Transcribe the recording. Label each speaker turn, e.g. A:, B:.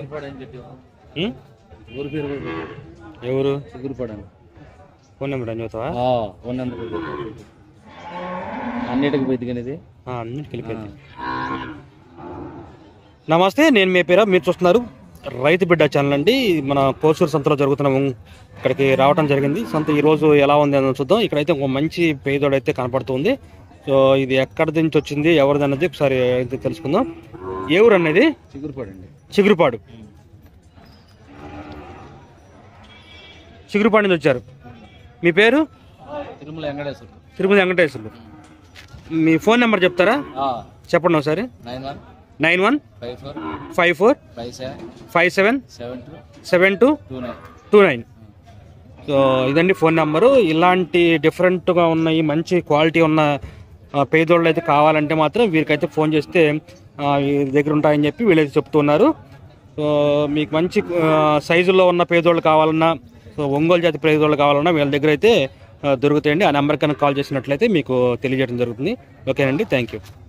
A: ఉం?
B: ఊరి పేరు
A: ఎవరు
B: చిగురుపడాను
A: ఫోన్ నెంబర్ అని చదువుతావా
B: ఉన్నందుకు అన్నిటికి బతికినది
A: ఆ, అన్నిటికి వెళ్ళిపోయింది నమస్తే నేను మీ పేరు మీరు చూస్తున్నారు రైతు బిడ్డ ఛానల్ అండి మన కోసూరు సంతలో జరుగుతున్న ఉం- ఇక్కడికి రావడం జరిగింది సంత ఈ రోజు ఎలా ఉంది అని చూద్దాం ఇక్కడైతే ఒక మంచి పేదోడు అయితే కనపడుతుంది సో ఇది ఎక్కడి నుంచి వచ్చింది ఎవరిది అన్నది ఒకసారి అయితే తెలుసుకుందాం ఏ ఊరు అనేది
B: చిగురుపడండి
A: చిగురుపాడు చిగురుపాడు నుంచి వచ్చారు మీ పేరు
B: తిరుమల వెంకటేశ్వరుడు
A: తిరుపతి వెంకటేశ్వర్లు మీ ఫోన్ నెంబర్ చెప్తారా చెప్పండి ఒకసారి
B: nine one
A: nine one
B: five four
A: five four
B: five seven
A: five seven
B: seven two
A: seven two
B: two nine
A: two nine so ఇదండి ఫోన్ నెంబరు ఇలాంటి డిఫరెంట్గా ఉన్నాయి మంచి క్వాలిటీ ఉన్న ఆ, పేదోళ్ళు అయితే కావాలంటే మాత్రం వీరికైతే ఫోన్ చేస్తే ఆ, వీరి దగ్గర ఉంటాయని చెప్పి వీళ్ళైతే చెప్తున్నారు సో మీకు మంచి ఆ, సైజుల్లో ఉన్న పేదోళ్ళు కావాలన్నా సో ఒంగోలు జాతి పేదోళ్ళు కావాలన్నా వీళ్ళ దగ్గర అయితే ఆ, దొరుకుతాయండి ఆ నెంబర్ కనుక కాల్ చేసినట్లయితే మీకు తెలియజేయడం జరుగుతుంది ఓకేనండి థ్యాంక్ యూ